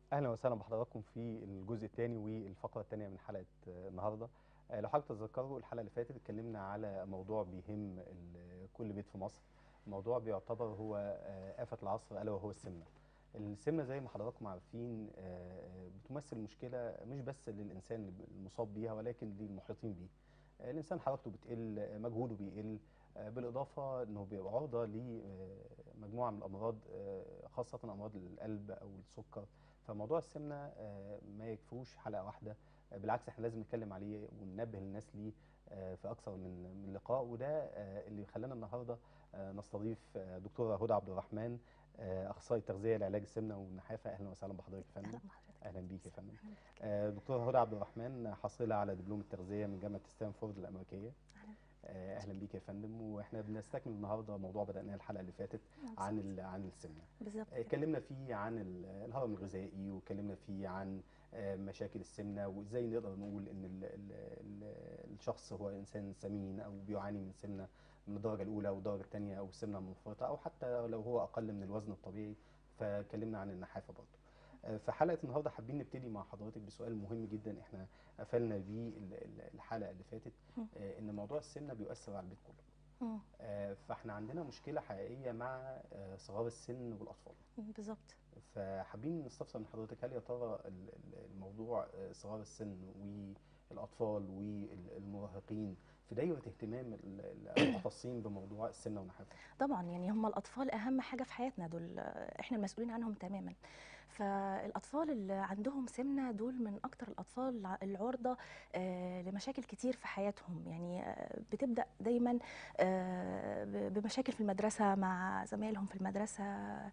اهلا وسهلا بحضراتكم في الجزء الثاني والفقره الثانيه من حلقه آه، النهارده آه، لو حضرتك تتذكروا الحلقه اللي فاتت اتكلمنا على موضوع بيهم ال- كل بيت في مصر موضوع بيعتبر هو آه، آفة العصر ألا وهو السمنة السمنة زي ما حضراتكم عارفين آه، بتمثل مشكلة مش بس للإنسان المصاب بيها ولكن للمحيطين بيه آه، الإنسان حركته بتقل آه، مجهوده بيقل آه، بالإضافة أنه بيبقى عرضة لمجموعة من الأمراض آه، خاصة أمراض القلب أو السكر فموضوع السمنة آه، ما يكفوش حلقة واحدة آه، بالعكس احنا لازم نتكلم عليه وننبه الناس ليه آه، في أكثر من من لقاء وده آه، اللي خلانا النهاردة آه، نستضيف آه، دكتورة هدى عبد الرحمن آه، أخصائي التغذية لعلاج السمنة والنحافة أهلا وسهلا بحضرتك يا فندم اهلا بحضرتك أهلا بيك يا فندم أهلا بك. آه، دكتورة هدى عبد الرحمن حاصلة على دبلوم التغذية من جامعة ستانفورد الأمريكية أهلا. آه، أهلا بيك يا فندم وإحنا بنستكمل النهاردة موضوع بدأناه الحلقة اللي فاتت نعم، عن صح. ال- عن السمنة بالظبط كده. اتكلمنا فيه عن ال- الهرم الغذائي واتكلمنا فيه عن آه، مشاكل السمنه وازاي نقدر نقول ان ال ال ال الشخص هو انسان سمين او بيعاني من سمنه من الدرجه الاولى او الدرجه الثانيه او السمنه المنفرطه او حتى لو هو اقل من الوزن الطبيعي فاتكلمنا عن النحافه برضه. آه، في حلقه النهارده حابين نبتدي مع حضرتك بسؤال مهم جدا احنا قفلنا بيه ال- ال- الحلقه اللي فاتت مم. آه، ان موضوع السمنه بيؤثر على البيت كله. مم. آه، فاحنا عندنا مشكله حقيقيه مع آه، صغار السن والاطفال. بالظبط فحابين نستفسر من حضرتك هل يا ترى ال- ال- الموضوع آه، صغار السن والاطفال والمراهقين في دايره اهتمام ال- ال- المختصين بموضوع السمنه والنحافه طبعا يعني هم الاطفال اهم حاجه في حياتنا دول آه، احنا المسؤولين عنهم تماما فالاطفال اللي عندهم سمنه دول من اكتر الاطفال ع- العرضه آه، لمشاكل كتير في حياتهم يعني آه، بتبدا دايما آه، ب- بمشاكل في المدرسه مع زمايلهم في المدرسه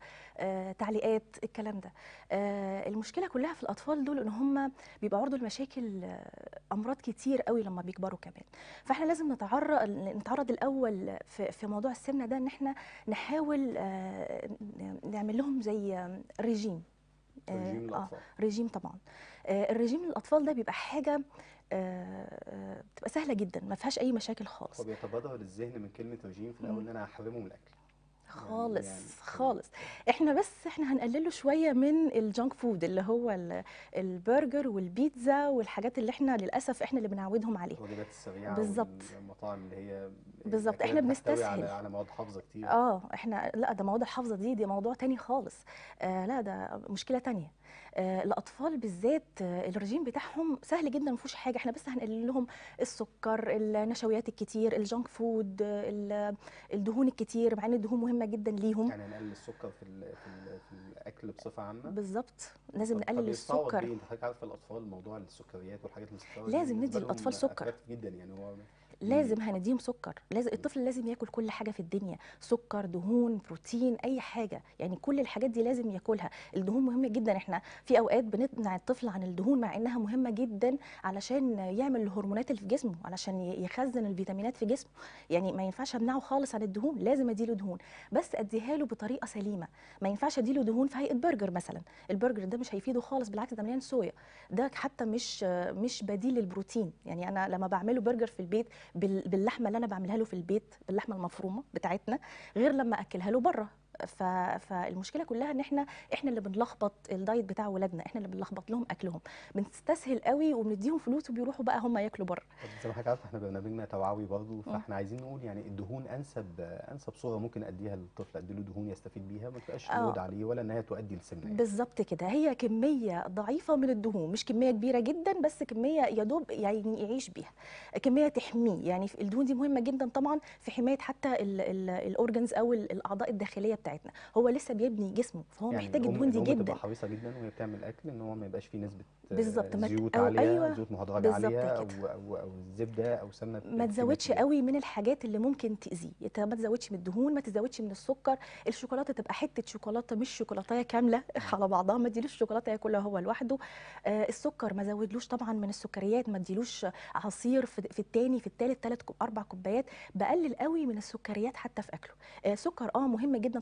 آه، تعليقات الكلام ده آه، المشكله كلها في الاطفال دول ان هم بيبقى عرضه لمشاكل آه، امراض كتير قوي لما بيكبروا كمان فاحنا لازم نتعرض نتعرض الاول في في موضوع السمنه ده ان احنا نحاول آه، ن- نعمل لهم زي آه، ريجيم آه، رجيم آه، الاطفال ريجيم طبعا آه، الريجيم للاطفال ده بيبقى حاجه آه، آه، بتبقى سهله جدا ما فيهاش اي مشاكل خالص هو بيتبادر للذهن من كلمه رجيم في الاول مم. ان انا هحرمه من الاكل خالص يعني- خالص احنا بس احنا هنقلله شويه من الجانك فود اللي هو ال- البرجر والبيتزا والحاجات اللي احنا للاسف احنا اللي بنعودهم عليها الوجبات السريعه بالظبط. والمطاعم اللي هي بالظبط، الأكلات إحنا بتحتوي بنستسهل. على على مواد حافظه كتير اه احنا لا ده مواد الحافظه دي دي موضوع تاني خالص آه لا ده مشكله تانية آه الاطفال بالذات آه الرجيم بتاعهم سهل جدا ما فيهوش حاجه احنا بس هنقلل لهم السكر النشويات الكتير الجانك فود آه، ال- الدهون الكتير مع ان الدهون مهمه جدا ليهم يعني نقلل السكر في ال في, ال في الاكل بصفه عامه بالظبط لازم طب- طب نقلل بيستعوض السكر بيه؟ انت حضرتك عارفه الاطفال موضوع السكريات والحاجات المسكره دي لازم ندي بالنسبة لهم الأطفال سكر. attractive جدا يعني هو لازم هنديهم سكر لازم الطفل لازم ياكل كل حاجه في الدنيا سكر دهون بروتين اي حاجه يعني كل الحاجات دي لازم ياكلها الدهون مهمه جدا احنا في اوقات بنمنع الطفل عن الدهون مع انها مهمه جدا علشان يعمل الهرمونات اللي في جسمه علشان ي- يخزن الفيتامينات في جسمه يعني ما ينفعش امنعه خالص عن الدهون لازم اديله دهون بس اديها له بطريقه سليمه ما ينفعش اديله دهون في هيئه برجر مثلا البرجر ده مش هيفيده خالص بالعكس ده مليان صويا ده حتى مش مش بديل للبروتين يعني انا لما بعمله برجر في البيت بال- باللحمه اللي انا بعملها له في البيت باللحمه المفرومه بتاعتنا غير لما اكلها له بره ف... فالمشكله كلها ان احنا احنا اللي بنلخبط الدايت بتاع ولادنا احنا اللي بنلخبط لهم اكلهم بنستسهل قوي وبنديهم فلوس وبيروحوا بقى هم ياكلوا بره طب زي ما حضرتك عارفه احنا برنامجنا توعوي برضه فاحنا عايزين نقول يعني الدهون انسب انسب صوره ممكن اديها للطفل ادي له دهون يستفيد بيها ما تبقاش آه. لود عليه ولا ان هي تؤدي لسمنه يعني. بالظبط كده هي كميه ضعيفه من الدهون مش كميه كبيره جدا بس كميه يا دوب يعني يعيش بيها كميه تحميه يعني في- الدهون دي مهمه جدا طبعا في حمايه حتى الاورجنز او ال- الاعضاء الداخليه بتاعتنا هو لسه بيبني جسمه فهو يعني محتاج الأم- الدهون دي الأم جدا تبقى حريصه جدا وهي بتعمل اكل ان هو ما يبقاش فيه نسبه آه، بالظبط، ما ت- زيوت أو- عاليه أيوة، زيوت مهدرجه بالظبط عاليه او كده. او او زبده او سمنه ما بكمية تزودش كبيرة. قوي من الحاجات اللي ممكن تاذيه يت- ما تزودش من الدهون ما تزودش من السكر الشوكولاته تبقى حته شوكولاته مش شوكولاته كامله على بعضها ما تديلوش الشوكولاته ياكلها هو لوحده آه السكر ما زودلوش طبعا من السكريات ما اديلوش عصير في, في التاني في التالت ثلاث اربع كوبايات بقلل قوي من السكريات حتى في اكله آه سكر اه مهم جدا طبعا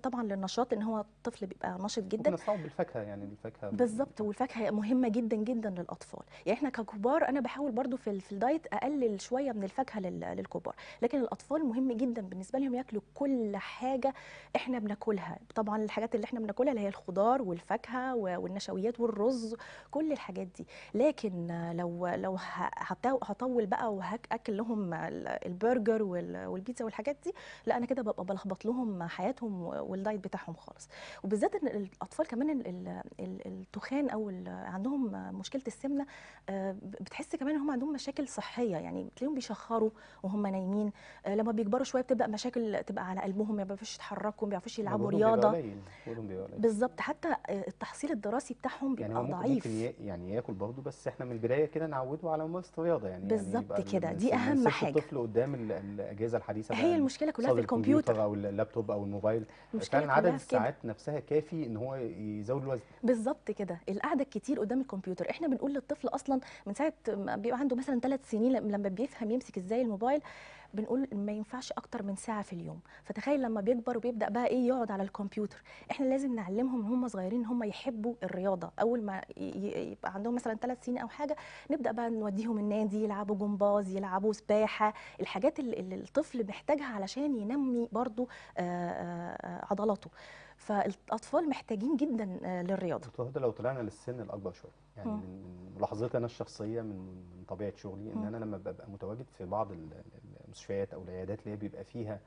طبعا للنشاط ان هو الطفل بيبقى نشط جدا ممكن نصعب بالفاكهه يعني الفاكهه بالظبط والفاكهه مهمه جدا جدا للاطفال يعني احنا ككبار انا بحاول برضو في ال- في الدايت اقلل شويه من الفاكهه لل- للكبار لكن الاطفال مهم جدا بالنسبه لهم ياكلوا كل حاجه احنا بناكلها طبعا الحاجات اللي احنا بناكلها اللي هي الخضار والفاكهه و- والنشويات والرز كل الحاجات دي لكن آه، لو لو ه- هتو- هطول بقى وهاكل لهم ال- البرجر وال- والبيتزا والحاجات دي لا انا كده ببقى بلخبط لهم حياتهم والدايت بتاعهم خالص وبالذات ان الاطفال كمان ال- ال- ال- التخان او ال- عندهم مشكله السمنه آه، بتحس كمان ان هم عندهم مشاكل صحيه يعني بتلاقيهم بيشخروا وهم نايمين آه، لما بيكبروا شويه بتبدا مشاكل تبقى على قلبهم ما بيعرفوش يتحركوا ما بيعرفوش يلعبوا مجهودهم بيبقى رياضه قليل، مجهودهم بيبقى قليل. بالظبط حتى آه، التحصيل الدراسي بتاعهم يعني بيبقى هو ممكن ضعيف ممكن ي- يعني ياكل برضه بس احنا من البدايه كده نعوده على ممارسه الرياضه يعني يعني بالظبط يبقى كده، ال- دي ما أهم نسيبش حاجة. الطفل قدام ال- الاجهزه الحديثه هي بقى المشكله كلها قصاد في الكمبيوتر او اللابتوب او الموبايل المشكله فعلا عدد كلها في كده الساعات نفسها كافي ان هو يزود الوزن بالظبط كده القعده الكتير قدام الكمبيوتر احنا بنقول للطفل اصلا من ساعه ما بيبقى عنده مثلا ثلاث سنين لم- لما بيفهم يمسك ازاي الموبايل بنقول ما ينفعش اكتر من ساعه في اليوم فتخيل لما بيكبر وبيبدا بقى ايه يقعد على الكمبيوتر احنا لازم نعلمهم من هم صغيرين ان هم يحبوا الرياضه اول ما ي- ي- يبقى عندهم مثلا ثلاث سنين او حاجه نبدا بقى نوديهم النادي يلعبوا جمباز يلعبوا سباحه الحاجات اللي اللي الطفل محتاجها علشان ينمي برضو آه، آه، آه، عضلاته فالاطفال محتاجين جدا آه، للرياضه دكتور هدى لو طلعنا للسن الاكبر شويه يعني مم. من من ملاحظتي انا الشخصيه من من طبيعه شغلي ان مم. انا لما ببقى متواجد في بعض ال- ال- المستشفيات او العيادات اللي هي بيبقى فيها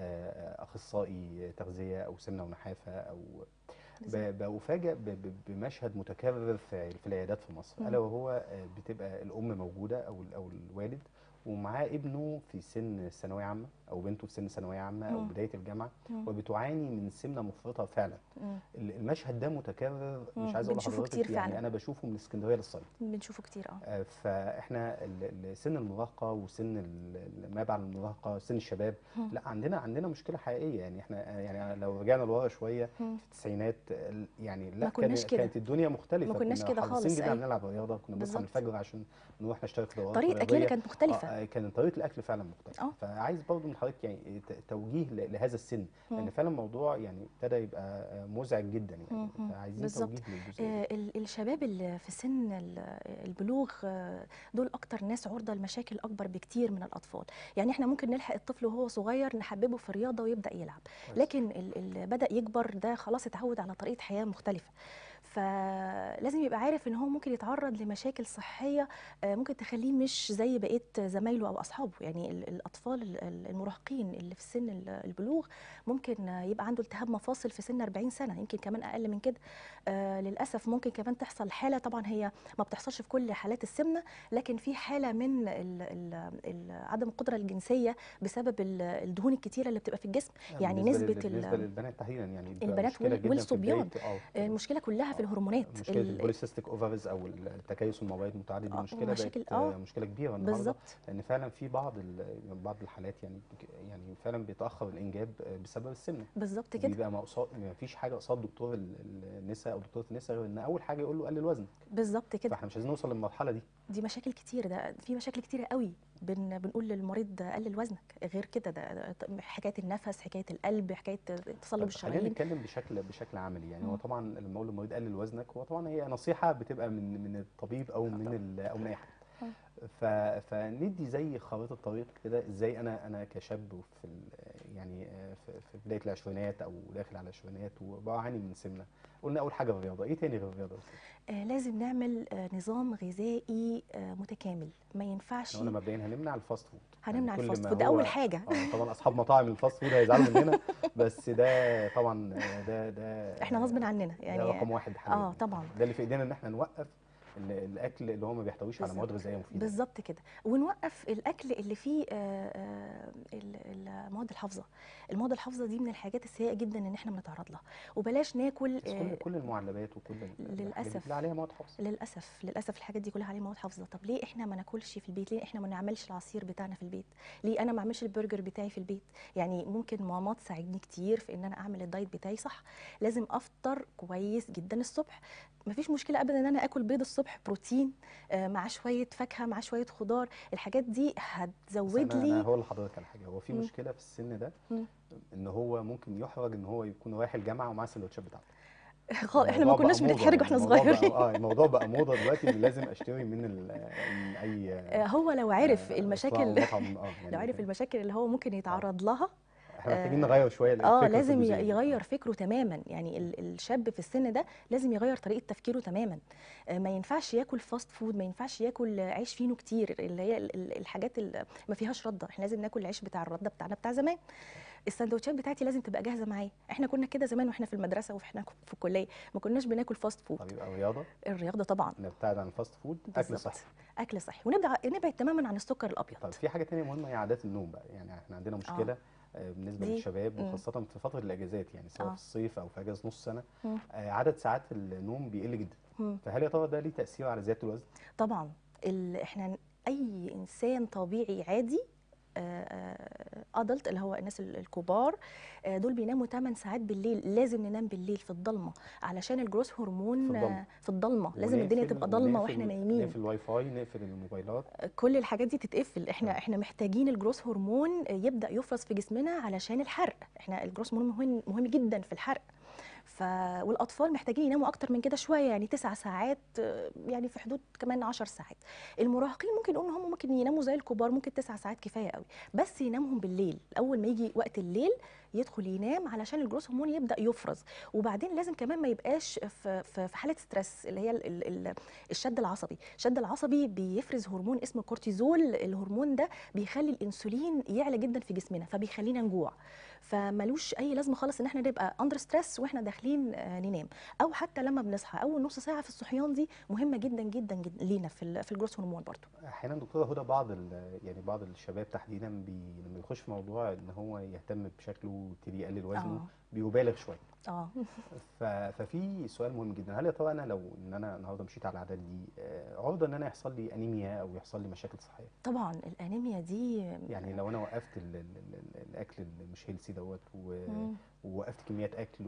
آه، اخصائي تغذيه او سمنه ونحافه او بالظبط. ب- بفاجئ ب- ب- بمشهد متكرر في في العيادات في مصر مم. الا وهو آه، بتبقى الام موجوده او ال- او الوالد ومعاه ابنه في سن ثانويه عامه او بنته في سن ثانويه عامه او مم. بدايه الجامعه مم. وبتعاني من سمنه مفرطه فعلا مم. ال- المشهد ده متكرر مم. مش عايز اقول بنشوفه لحضرتك كتير يعني فعلا. انا بشوفه من اسكندريه للصعيد بنشوفه كتير اه آه، فاحنا ال- ال- سن المراهقه وسن ال- ال- ما بعد المراهقه سن الشباب مم. لا عندنا عندنا مشكله حقيقيه يعني احنا يعني لو رجعنا لورا شويه مم. في التسعينات ال- يعني لا ما كناش كان- كده. كانت الدنيا مختلفه ما كناش كنا كده حريصين خالص، جدا أيوة. نلعب رياضه كنا بنصحى من بالظبط. الفجر عشان نروح نشترك في دورات طريقه اكلنا رياضيه كانت مختلفه آه، كانت طريقه الاكل فعلا مختلفه آه. فعايز برضو من حضرتك يعني ت- توجيه ل- لهذا السن لان مم. فعلا الموضوع يعني ابتدى يبقى آه، مزعج جدا يعني مم. فعايزين بالظبط. توجيه للجزئيه دي. آه، ال- الشباب اللي في سن ال- البلوغ آه، دول اكتر ناس عرضه لمشاكل اكبر بكتير من الاطفال يعني احنا ممكن نلحق الطفل وهو صغير نحببه في الرياضه ويبدا يلعب كويس. لكن ال- اللي بدا يكبر ده خلاص اتعود على طريقه حياه مختلفه فلازم يبقى عارف ان هو ممكن يتعرض لمشاكل صحيه آه، ممكن تخليه مش زي بقيه زمايله او اصحابه يعني ال- الاطفال ال- ال- المراهقين اللي في سن ال- البلوغ ممكن آه، يبقى عنده التهاب مفاصل في سن 40 سنه يمكن كمان اقل من كده آه للاسف ممكن كمان تحصل حاله طبعا هي ما بتحصلش في كل حالات السمنه لكن في حاله من ال ال ال عدم القدره الجنسيه بسبب ال- الدهون الكتيره اللي بتبقى في الجسم يعني بالنسبة نسبه لل- بالنسبه ال- للبنات تحديدا يعني بتبقى البنات مشكلة وال- جداً في والصبيان. بداية- اه المشكله كلها في الهرمونات مشكله ال- البوليسيستيك اوفرز او التكيس المبيض المتعدد دي آه، مشكله مشاكل- بقت آه. آه، مشكله كبيره النهارده بالظبط لان فعلا في بعض ال- بعض الحالات يعني يعني فعلا بيتاخر الانجاب بسبب السمنه بالظبط كده بيبقى ما قصاد ما فيش حاجه قصاد دكتور ال- ال- النساء او دكتوره النساء غير ان اول حاجه يقول له قلل وزنك بالظبط كده فاحنا مش عايزين نوصل للمرحله دي دي مشاكل كتير ده في مشاكل كتيره قوي بن بنقول للمريض قلل وزنك غير كده ده, ده حكايه النفس حكايه القلب حكايه تصلب طيب خلينا الشرايين نتكلم بشكل بشكل عملي يعني هو مم. طبعا لما اقول للمريض قلل وزنك هو طبعا هي نصيحه بتبقى من من الطبيب او من ال- او من اي حد ف... فندي زي خريطه طريق كده ازاي انا انا كشاب في ال... يعني آه، في في بدايه العشرينات او داخل على العشرينات وبعاني من سمنه قلنا اول حاجه الرياضه ايه تاني غير الرياضه آه لازم نعمل آه نظام غذائي آه متكامل ما ينفعش احنا قلنا مبدئيا هنمنع الفاست فود هنمنع كل الفاست ما فود ده هو- اول حاجه اه طبعا اصحاب مطاعم الفاست فود هيزعلوا مننا بس ده طبعا آه، ده ده احنا غصب عننا ده يعني رقم واحد حاليا اه طبعا ده اللي في ايدينا ان احنا نوقف ال- الاكل اللي هو ما بيحتويش على مواد بالظبط. غذائيه مفيده بالظبط كده ونوقف الاكل اللي فيه آه، آه، ال- المواد الحافظه المواد الحافظه دي من الحاجات السيئه جدا ان احنا بنتعرض لها وبلاش ناكل بس كل آه، كل المعلبات وكل ال- الحاجات دي للأسف. كلها عليها مواد حافظه للاسف للاسف الحاجات دي كلها عليها مواد حافظه طب ليه احنا ما ناكلش في البيت ليه احنا ما نعملش العصير بتاعنا في البيت ليه انا ما اعملش البرجر بتاعي في البيت يعني ممكن ماما تساعدني كتير في ان انا اعمل الدايت بتاعي صح لازم افطر كويس جدا الصبح مفيش مشكله ابدا ان انا اكل بيض الصبح الصبح بروتين آه، مع شويه فاكهه مع شويه خضار الحاجات دي بس هتزود أنا- أنا لي هقول لحضرتك على حاجه هو في مم. مشكله في السن ده مم. ان هو ممكن يحرج ان هو يكون رايح الجامعه ومعاه السندوتشات بتاعته خ- احنا ما الموضوع بقى كناش موضة بنتحرج يعني، واحنا الموضوع بقى- صغيرين اه الموضوع بقى موضه دلوقتي ان لازم اشتري من ال- من اي آه، هو لو عرف آه، المشاكل رestaurant أو مطعم اه يعني لو عرف المشاكل اللي هو ممكن يتعرض لها احنا محتاجين آه، نغير شويه اه الفكر في لازم ي- الجزئية دي. يغير فكره تماما يعني ال- الشاب في السن ده لازم يغير طريقه تفكيره تماما آه، ما ينفعش ياكل فاست فود ما ينفعش ياكل عيش فينو كتير اللي هي ال- ال- الحاجات اللي ما فيهاش رده احنا لازم ناكل العيش بتاع الرده بتاعنا بتاع زمان السندوتشات بتاعتي لازم تبقى جاهزه معايا احنا كنا كده زمان واحنا في المدرسه واحنا في الكليه ما كناش بناكل فاست فود طب يبقى رياضه الرياضه طبعا نبتعد عن الفاست فود اكل بالظبط. صحي اكل صحي ونبدا نبعد تماما عن السكر الابيض طب في حاجه تانية مهمه هي عادات النوم بقى يعني احنا عندنا مشكله آه، بالنسبه دي- للشباب مم. وخاصه في فتره الاجازات يعني سواء آه. في الصيف او في اجازه نص سنه مم. آه، عدد ساعات النوم بيقل جدا مم. فهل يا ترى ده ليه تاثير على زياده الوزن طبعا ال... احنا اي انسان طبيعي عادي ادلت اللي هو الناس ال- الكبار آه، دول بيناموا 8 ساعات بالليل لازم ننام بالليل في الضلمه علشان الجروث هرمون في الضلمة. آه، في الضلمه لازم الدنيا ونقفل- تبقى ضلمه ونقفل- واحنا نايمين نقفل الواي فاي نقفل الموبايلات كل الحاجات دي تتقفل احنا آه. احنا محتاجين الجروث هرمون يبدا يفرز في جسمنا علشان الحرق احنا الجروث هرمون مهم مهم جدا في الحرق ف والاطفال محتاجين يناموا اكتر من كده شويه يعني تسع ساعات آه، يعني في حدود كمان عشر ساعات المراهقين ممكن نقول ان هم ممكن يناموا زي الكبار ممكن تسع ساعات كفايه قوي بس ينامهم بالليل اول ما يجي وقت الليل يدخل ينام علشان الجروث هرمون يبدا يفرز وبعدين لازم كمان ما يبقاش في في في حاله ستريس اللي هي ال- ال- ال- الشد العصبي الشد العصبي بيفرز هرمون اسمه كورتيزول الهرمون ده بيخلي الانسولين يعلى جدا في جسمنا فبيخلينا نجوع فملوش اي لازمه خالص ان احنا نبقى اندر ستريس واحنا داخلين آه، ننام او حتى لما بنصحى اول نص ساعه في الصحيان دي مهمه جدا جدا جدا لينا في ال- في الجروث هرمون برضو احيانا دكتوره هدى بعض ال- يعني بعض الشباب تحديدا بي لما يخش في موضوع ان هو يهتم بشكله ويبتدي يقلل وزنه اه بيبالغ شويه اه ف- ففي سؤال مهم جدا هل يا ترى انا لو ان انا النهارده مشيت على العادات دي آه، عرضه ان انا يحصل لي انيميا او يحصل لي مشاكل صحيه طبعا الانيميا دي يعني لو انا وقفت ال ال ال الاكل اللي مش هيلسي دوت و- مم. ووقفت كميات اكل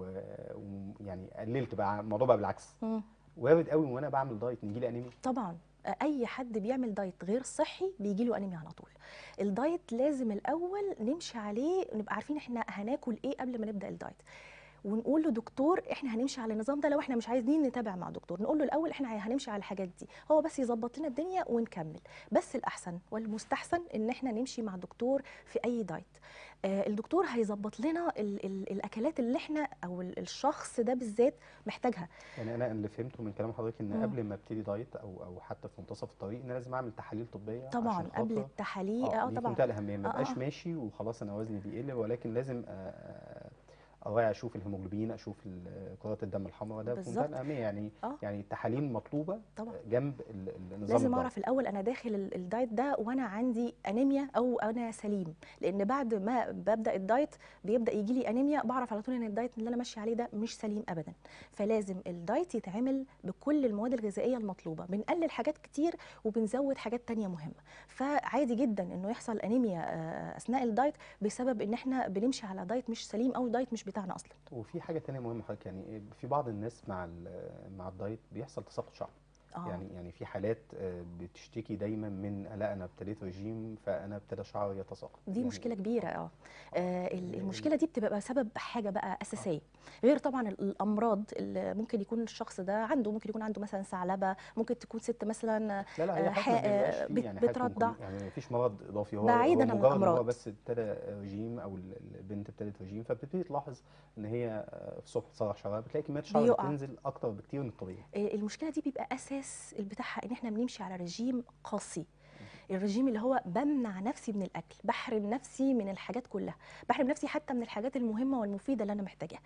ويعني قللت بقى الموضوع بقى بالعكس مم. وارد قوي وانا بعمل دايت ان يجي لي انيميا طبعا اي حد بيعمل دايت غير صحي بيجي له انيميا على طول الدايت لازم الاول نمشي عليه نبقى عارفين احنا هناكل ايه قبل ما نبدا الدايت ونقول له دكتور احنا هنمشي على النظام ده لو احنا مش عايزين نتابع مع دكتور نقول له الاول احنا هنمشي على الحاجات دي هو بس يظبط لنا الدنيا ونكمل بس الاحسن والمستحسن ان احنا نمشي مع دكتور في اي دايت آه الدكتور هيظبط لنا ال ال الاكلات اللي احنا او ال- الشخص ده بالذات محتاجها يعني انا اللي فهمته من كلام حضرتك ان مم. قبل ما ابتدي دايت او او حتى في منتصف الطريق ان أنا لازم اعمل تحاليل طبيه طبعا عشان قبل خاطر التحاليل اه اه دي في طبعا منتهى الاهميه ما آه، بقاش آه. ماشي وخلاص انا وزني بيقل ولكن لازم آه، اراعي اشوف الهيموجلوبين اشوف ال- كرات الدم الحمراء ده في منتهى بالظبط. الاهميه يعني اه يعني التحاليل مطلوبه طبعا جنب ال- ال- النظام لازم الدايت. اعرف الاول انا داخل ال- الدايت ده وانا عندي انيميا او انا سليم لان بعد ما ببدا الدايت بيبدا يجي لي انيميا بعرف على طول ان الدايت اللي انا ماشيه عليه ده مش سليم ابدا فلازم الدايت يتعمل بكل المواد الغذائيه المطلوبه بنقلل حاجات كتير وبنزود حاجات تانية مهمه فعادي جدا انه يحصل انيميا آه، اثناء الدايت بسبب ان احنا بنمشي على دايت مش سليم او دايت مش بتاعنا اصلا وفي حاجه تانية مهمه حضرتك يعني في بعض الناس مع ال- مع الدايت بيحصل تساقط شعر اه يعني يعني في حالات آه، بتشتكي دايما من لا انا ابتديت رجيم فانا ابتدى شعري يتساقط دي يعني مشكله كبيره اه آه، ال- ال- المشكله دي بتبقى سبب حاجه بقى اساسيه غير طبعا ال- الامراض اللي ممكن يكون الشخص ده عنده ممكن يكون عنده مثلا ثعلبه ممكن تكون ست مثلا لا لا هي آه، حاجه ما ح- بيبقاش آه، فيه بت- يعني حاجه ممكن بترضع. يعني مفيش مرض اضافي هو بعيداً هو عن مجرد ان هو الأمراض. بس ابتدى رجيم او ال- البنت ابتدت رجيم فبتبتدي تلاحظ ان هي آه، الصبح تصرح شعرها بتلاقي كميات الشعر بيقع. بتنزل اكتر بكتير من الطبيعي آه، المشكله دي بيبقى اساس بتاعها ان احنا بنمشي على رجيم قاسي الرجيم اللي هو بمنع نفسي من الاكل بحرم نفسي من الحاجات كلها بحرم نفسي حتى من الحاجات المهمه والمفيده اللي انا محتاجاها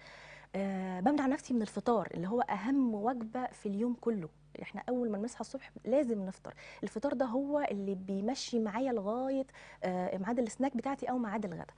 أه بمنع نفسي من الفطار اللي هو اهم وجبه في اليوم كله احنا اول ما نصحى الصبح لازم نفطر الفطار ده هو اللي بيمشي معايا لغايه آه، ميعاد السناك بتاعتي او ميعاد الغداء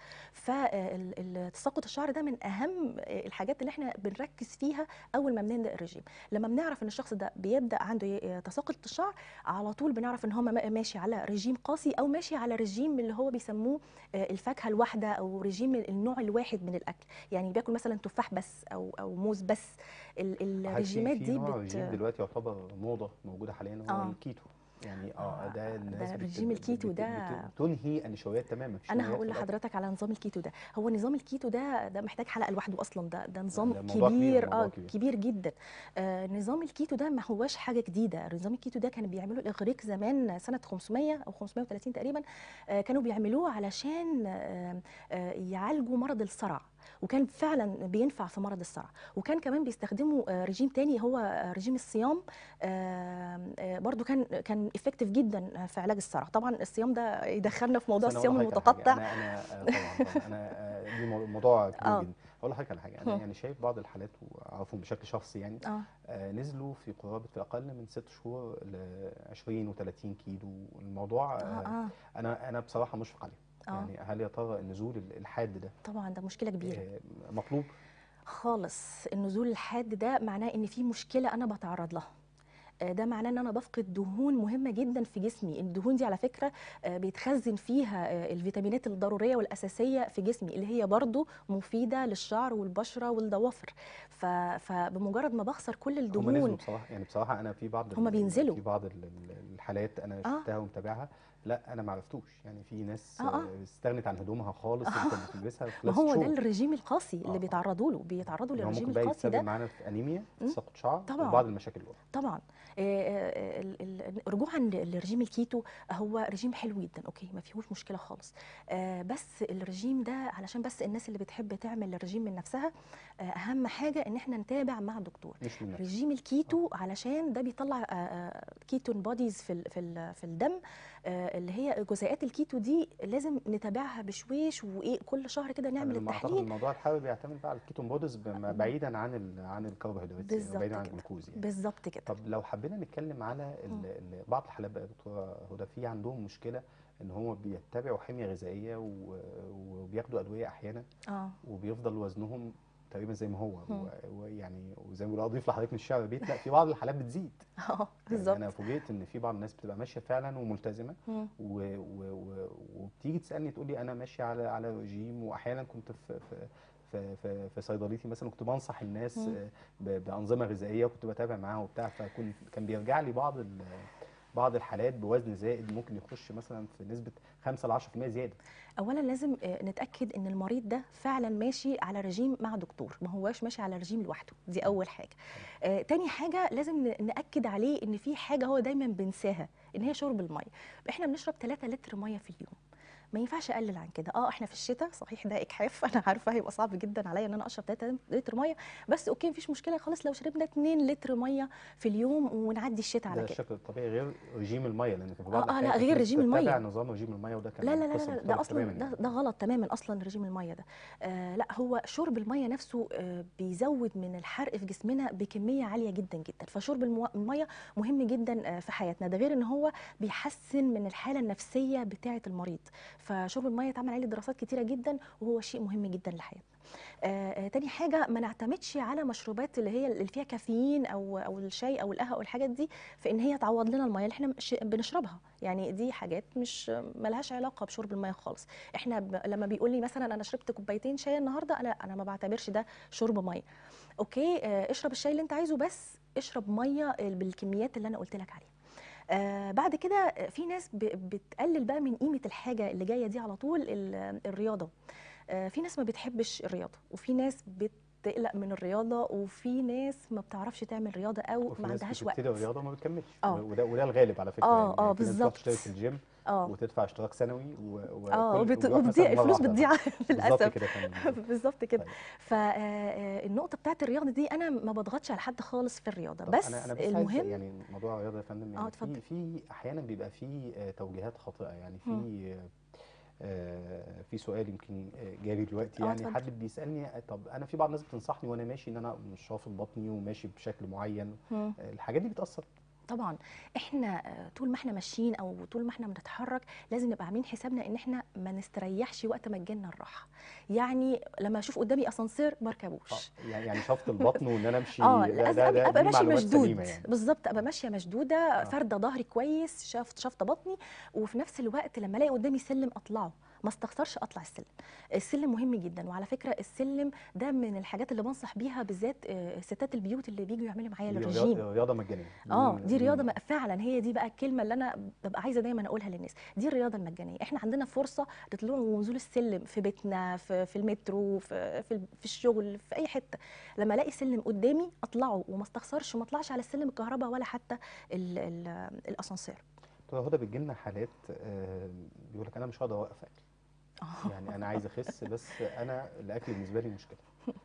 فتساقط الشعر ده من اهم آه، الحاجات اللي احنا بنركز فيها اول ما بنبدا الرجيم لما بنعرف ان الشخص ده بيبدا عنده ي- تساقط الشعر على طول بنعرف ان هو ما- ماشي على رجيم قاسي او ماشي على رجيم اللي هو بيسموه آه، الفاكهه الواحده او رجيم النوع الواحد من الاكل يعني بياكل مثلا تفاح بس او او موز بس ال- هل في الرجيمات في دي نوع بت رجيم دلوقتي يعتبر موضه موجوده حاليا هو آه. الكيتو يعني اه آه، ده الناس ده بت- رجيم بت- الكيتو بت- ده- بت- بتنهي النشويات تماما مفيش انا نشويات هقول في الأكل. لحضرتك على نظام الكيتو ده هو نظام الكيتو ده ده محتاج حلقه لوحده اصلا ده ده نظام ده موضوع كبير، كبير موضوع اه كبير. كبير جدا آه نظام الكيتو ده ما هواش حاجه جديده نظام الكيتو ده كانوا بيعملوا الاغريق زمان سنه 500 او 530 تقريبا آه كانوا بيعملوه علشان آه آه يعالجوا مرض الصرع وكان فعلا بينفع في مرض الصرع وكان كمان بيستخدموا آه، رجيم تاني هو آه، رجيم الصيام آه، آه، برضو كان كان افكتيف جدا في علاج الصرع طبعا الصيام ده يدخلنا في موضوع بس أنا الصيام أقول لحضرتك على حاجة، المتقطع انا انا آه، طبعا طبعا انا آه، دي مو- موضوع كبير آه. جدا اقول لحضرتك على حاجه انا هم. يعني شايف بعض الحالات واعرفهم بشكل شخصي يعني اه آه، نزلوا في قرابه في اقل من ست شهور ل 20 و30 كيلو الموضوع اه آه، اه انا انا بصراحه مشفق عليه آه. يعني هل يا ترى النزول الحاد ده طبعا ده مشكله كبيره آه، مطلوب خالص النزول الحاد ده معناه ان في مشكله انا بتعرض لها آه، ده معناه ان انا بفقد دهون مهمه جدا في جسمي الدهون دي على فكره آه، بيتخزن فيها آه، الفيتامينات الضروريه والاساسيه في جسمي اللي هي برضو مفيده للشعر والبشره والضوافر ف- فبمجرد ما بخسر كل هم نزلوا الدهون بصراحه يعني بصراحه انا في بعض هم ال- بينزلوا. في بعض ال- ال- الحالات انا آه. شفتها ومتابعها لا انا ما عرفتوش يعني في ناس آه، آه. آه، استغنت عن هدومها خالص اللي كانت بتلبسها في ما خلال هو ده شهور الرجيم القاسي آه، اللي آه. بيتعرضوا له بيتعرضوا يعني هو للرجيم ممكن بقى القاسي يتسبب ده معانا في انيميا مم. تساقط شعر طبعاً. وبعض المشاكل الاخرى طبعا آه، آه، ال- ال- رجوعا للرجيم الكيتو هو رجيم حلو جدا اوكي ما فيهوش مشكله خالص آه، بس الرجيم ده علشان بس الناس اللي بتحب تعمل الرجيم من نفسها آه، اهم حاجه ان احنا نتابع مع دكتور مش من نفسه رجيم الكيتو علشان ده بيطلع آه، آه، كيتون بوديز في ال- في ال- في الدم آه، اللي هي جزيئات الكيتو دي لازم نتابعها بشويش وايه كل شهر كده أنا نعمل لما اعتقد التحليل الموضوع الحابب بيعتمد بقى على الكيتون بودز بما- بعيدا عن ال- عن الكربوهيدرات يعني بالظبط بعيدا عن كده. الجلوكوز يعني بالظبط كده طب لو حبينا نتكلم على ال- مم. ال- بعض الحالات بقى يا دكتوره هدى في عندهم مشكله ان هم بيتبعوا حميه غذائيه و- وبياخدوا ادويه احيانا اه وبيفضل وزنهم تقريبا زي ما هو مم. و- ويعني وزي ما بيقولوا اضيف لحضرتك من الشعر بيت لا في بعض الحالات بتزيد اه يعني بالظبط انا فوجئت ان في بعض الناس بتبقى ماشيه فعلا وملتزمه مم. و... و... و... وبتيجي تسالني تقول لي انا ماشيه على على رجيم واحيانا كنت في في في في, في صيدليتي مثلا كنت بنصح الناس مم. آه، ب... بانظمه غذائيه وكنت بتابع معاها وبتاع فكنت كان بيرجع لي بعض ال... بعض الحالات بوزن زائد ممكن يخش مثلا في نسبه 5 ل 10% زياده اولا لازم آه، نتاكد ان المريض ده فعلا ماشي على رجيم مع دكتور ما هواش ماشي على رجيم لوحده دي اول حاجه آه، تاني حاجه لازم ن- ناكد عليه ان في حاجه هو دايما بنساها ان هي شرب الميه احنا بنشرب 3 لتر ميه في اليوم ما ينفعش اقلل عن كده اه احنا في الشتاء صحيح ده اجحاف انا عارفه هيبقى صعب جدا عليا ان انا اشرب 3 لتر ميه بس اوكي مفيش مشكله خالص لو شربنا 2 لتر ميه في اليوم ونعدي الشتاء ده على كده الشكل الطبيعي غير رجيم الميه لان في بعض آه، آه، لا، الأحيان في غير ناس رجيم المية. بتتبع نظام رجيم الميه وده كان لا لا لا قصة لا, لا مختلفة ده اصلا تماماً ده, يعني. ده غلط تماما اصلا رجيم الميه ده آه لا هو شرب الميه نفسه آه بيزود من الحرق في جسمنا بكميه عاليه جدا جدا فشرب المو- الميه مهم جدا آه في حياتنا ده غير ان هو بيحسن من الحاله النفسيه بتاعه المريض فشرب الميه اتعمل عليه دراسات كتيره جدا وهو شيء مهم جدا لحياتنا آه آه تاني حاجه ما نعتمدش على مشروبات اللي هي اللي فيها كافيين او او الشاي او القهوه او الحاجات دي في ان هي تعوض لنا الميه اللي احنا مش- بنشربها يعني دي حاجات مش ملهاش علاقه بشرب الميه خالص احنا ب... لما بيقول لي مثلا انا شربت كوبايتين شاي النهارده انا انا ما بعتبرش ده شرب ميه اوكي آه اشرب الشاي اللي انت عايزه بس اشرب ميه بالكميات اللي انا قلت لك عليها آه بعد كده آه، في ناس ب- بتقلل بقى من قيمه الحاجه اللي جايه دي على طول ال- الرياضه آه في ناس ما بتحبش الرياضه وفي ناس بتقلق من الرياضه وفي ناس ما بتعرفش تعمل رياضه او وفي ما ناس عندهاش وقت بتبتدي الرياضه وما بتكملش آه. وده وده الغالب على فكره آه، يعني آه، في ناس بتروح بالظبط. تشترك في الجيم اه وتدفع اشتراك سنوي و... و... اه كل- وبت- وبيروح مثلاً وبتضيع مرة الفلوس واحدة. بتضيع بالظبط للاسف كده يا فندم. بالظبط كده طيب. فالنقطه بتاعت الرياضه دي انا ما بضغطش على حد خالص في الرياضه طب بس انا انا بس عايز المهم يعني موضوع الرياضه يا فندم يعني آه، اتفضل. في في احيانا بيبقى في آه، توجيهات خاطئه يعني في آه، في سؤال يمكن آه، جالي دلوقتي آه، يعني اتفضل. حد بيسالني آه، طب انا في بعض الناس بتنصحني وانا ماشي ان انا مش شافط بطني وماشي بشكل معين مم. آه، الحاجات دي بتاثر طبعا احنا آه، طول ما احنا ماشيين او طول ما احنا بنتحرك لازم نبقى عاملين حسابنا ان احنا ما نستريحش وقت ما تجيلنا الراحه يعني لما اشوف قدامي اسانسير ما اركبوش آه، يعني يعني شفط البطن وان انا امشي اه ده- لازم ده- ابقى, ده- أبقى دي ماشيه معلومات مشدود سليمة يعني. بالظبط ابقى ماشيه مشدوده آه. فارده ظهري كويس شافت شافطه بطني وفي نفس الوقت لما الاقي قدامي سلم اطلعه ما استخسرش اطلع السلم السلم مهم جدا وعلى فكره السلم ده من الحاجات اللي بنصح بيها بالذات آه، ستات البيوت اللي بيجوا يعملوا معايا دي الرجيم رياضة- رياضه مجانيه اه من- دي رياضه من- م- فعلا هي دي بقى الكلمه اللي انا ببقى عايزه دايما اقولها للناس دي الرياضه المجانيه احنا عندنا فرصه لطلوع ونزول السلم في بيتنا في, في المترو في, في, ال- في الشغل في اي حته لما الاقي سلم قدامي اطلعه وما استخسرش وما اطلعش على السلم الكهرباء ولا حتى ال ال الاسانسير دكتوره هدى بتجي لنا حالات آه، بيقول لك انا مش هقدر اوقف اكل آه. يعني انا عايز اخس بس انا الاكل بالنسبه لي مشكله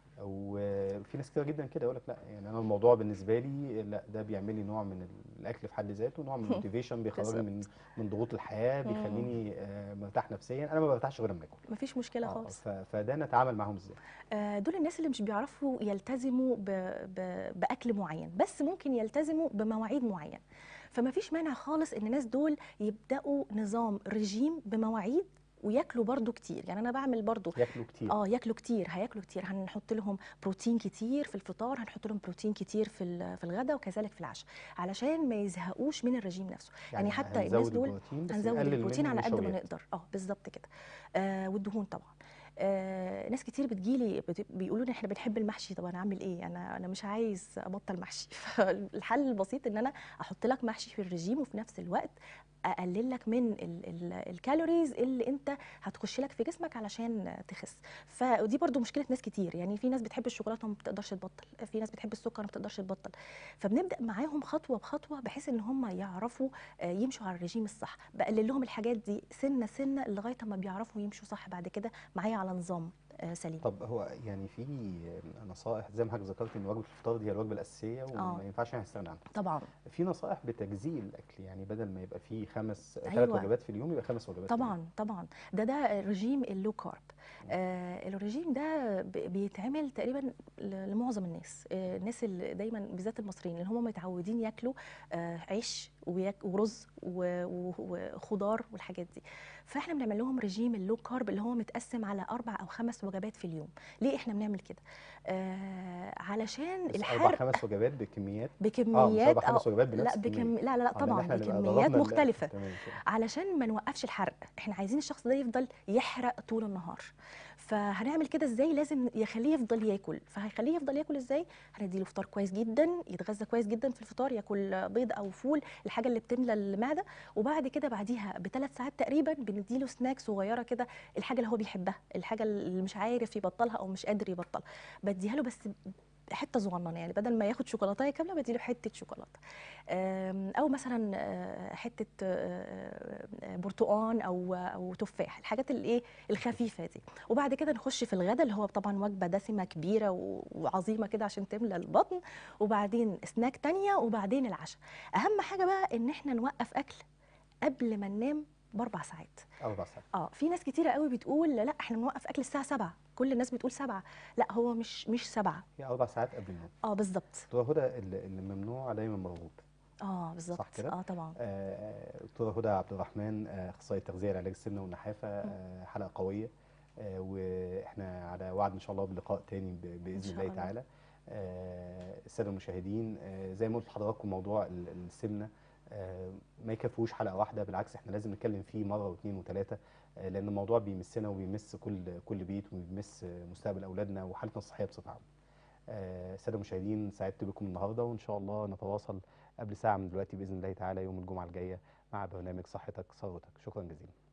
وفي ناس كتير جدا كده يقول لك لا يعني انا الموضوع بالنسبه لي لا ده بيعمل لي نوع من الاكل في حد ذاته نوع من الموتيفيشن بيخرجني من من ضغوط الحياه مم. بيخليني آه، مرتاح نفسيا انا ما برتاحش غير لما اكل مفيش مشكله آه، خالص ف- فده نتعامل معاهم ازاي آه، دول الناس اللي مش بيعرفوا يلتزموا ب... ب... باكل معين بس ممكن يلتزموا بمواعيد معينه فما فيش مانع خالص ان الناس دول يبداوا نظام رجيم بمواعيد وياكلوا برضو كتير يعني انا بعمل برضو ياكلوا كتير اه ياكلوا كتير هياكلوا كتير هنحط لهم بروتين كتير في الفطار هنحط لهم بروتين كتير في ال- في الغداء وكذلك في العشاء علشان ما يزهقوش من الرجيم نفسه يعني حتى الناس هنزود دول البروتين بس هنزود نقلل البروتين من على قد ما النشويات. نقدر اه بالظبط كده آه والدهون طبعا آه ناس كتير بتجيلي بت- بيقولوا لي احنا بنحب المحشي طب انا اعمل ايه انا انا مش عايز ابطل محشي فالحل البسيط ان انا احط لك محشي في الرجيم وفي نفس الوقت اقلل لك من ال ال الكالوريز اللي انت هتخش لك في جسمك علشان تخس فدي برضو مشكله ناس كتير يعني في ناس بتحب الشوكولاته وما بتقدرش تبطل في ناس بتحب السكر وما بتقدرش تبطل فبنبدا معاهم خطوه بخطوه بحيث ان هم يعرفوا آه، يمشوا على الرجيم الصح بقلل لهم الحاجات دي سنه سنه لغايه ما بيعرفوا يمشوا صح بعد كده معايا على نظام آه، سليم طب هو يعني في نصائح زي ما حضرتك ذكرت ان وجبه الفطار دي هي الوجبه الاساسيه وما آه. ينفعش احنا نستغنى عنها طبعا في نصائح بتجزيء الاكل يعني بدل ما يبقى فيه خمس ثلاث أيوة. وجبات في اليوم يبقى خمس وجبات في اليوم. طبعا طبعا ده ده الرجيم اللو كارب آه الرجيم ده ب- بيتعمل تقريبا ل- لمعظم الناس آه الناس اللي دايما بالذات المصريين اللي هم متعودين ياكلوا آه عيش وياك- ورز و- و- وخضار والحاجات دي فاحنا بنعمل لهم رجيم اللو كارب اللي هو متقسم على اربع او خمس وجبات في اليوم ليه احنا بنعمل كده آه علشان بس اربع الحرق خمس وجبات بكميات اه مش بكميات اربع خمس أو- وجبات بنفس لا بكم الكمية. لا لا لا آه، لأن طبعا إحنا نبقى بكميات ضربنا ال- مختلفه تمام كده. علشان ما نوقفش الحرق احنا عايزين الشخص ده يفضل يحرق طول النهار فهنعمل كده ازاي لازم يخليه يفضل ياكل فهيخليه يفضل ياكل ازاي هنديله فطار كويس جدا يتغذى كويس جدا في الفطار ياكل بيض او فول الحاجه اللي بتملى المعده وبعد كده بعديها بثلاث ساعات تقريبا بنديله سناك صغيره كده الحاجه اللي هو بيحبها الحاجه اللي مش عارف يبطلها او مش قادر يبطلها بديها له بس حته صغننه يعني بدل ما ياخد شوكولاته كامله بديله حته شوكولاته آم، او مثلا آه، حته آه، آه، برتقان او او تفاح الحاجات الايه الخفيفه دي وبعد كده نخش في الغداء اللي هو طبعا وجبه دسمه كبيره و- وعظيمه كده عشان تملى البطن وبعدين سناك تانية وبعدين العشاء اهم حاجه بقى ان احنا نوقف اكل قبل ما ننام باربع ساعات اربع ساعات اه في ناس كتيره قوي بتقول لا احنا بنوقف اكل الساعه 7 كل الناس بتقول 7 لا هو مش مش 7 هي اربع ساعات قبل النوم اه بالظبط دكتوره هدى ال- اللي ممنوع دايما مرغوب اه بالظبط كده؟ اه طبعا آه، دكتوره هدى عبد الرحمن آه، اخصائيه تغذيه لعلاج السمنه والنحافه آه، حلقه قويه آه، واحنا على وعد ان شاء الله بلقاء تاني ب- باذن شاء الله الله. تعالى آه، الساده المشاهدين آه، زي ما قلت لحضراتكم موضوع ال- السمنه آه، ما يكفوش حلقه واحده بالعكس احنا لازم نتكلم فيه مره واثنين وثلاثه آه، لان الموضوع بيمسنا وبيمس كل كل بيت وبيمس آه، مستقبل اولادنا وحالتنا الصحيه بصفه عامه. آه، الساده المشاهدين سعدت بكم النهارده وان شاء الله نتواصل قبل ساعه من دلوقتي باذن الله تعالى يوم الجمعه الجايه مع برنامج صحتك ثروتك شكرا جزيلا